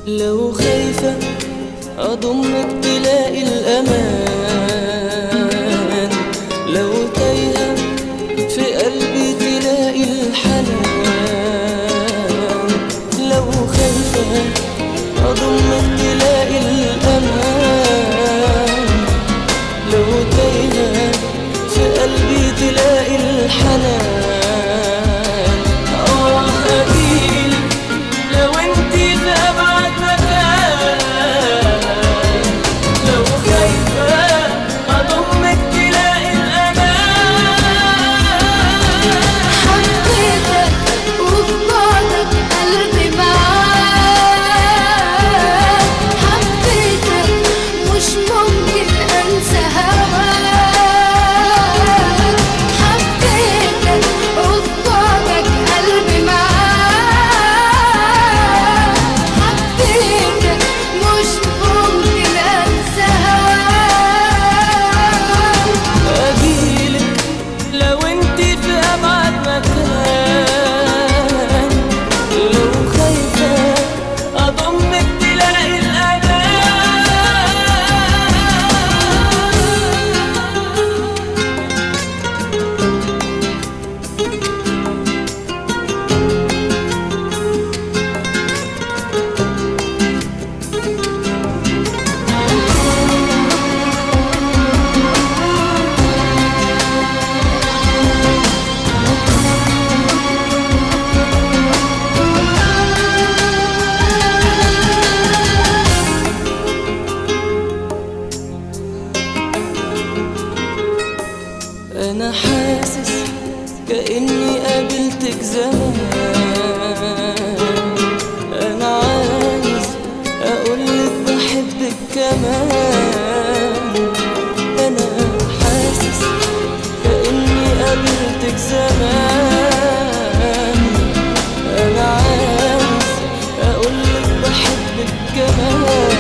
لو خايفة أضمك تلاقي الأمان لو تايهة في قلبي تلاقي الحنان لو خايفة أضمك تلاقي الأمان لو تايهة في قلبي تلاقي الحنان آه أجيلك لو انتي في أبعد مكان لو خايفة أضمك تلاقي الأمان حبيتك وفي بعدك قلبي معاك حبيتك مش ممكن انسى هواك حبيتك وفي بعدك قلبي معاك حبيتك مش ممكن انسى هواك أجيلك لو انتي في أبعد مكان لو خايفة أضمك تلاقي الأمان أنا حاسس كأني قابلتك زمان أنا عايز أقولك بحبك كمان أنا حاسس كأني قابلتك زمان أنا عايز أقولك بحبك كمان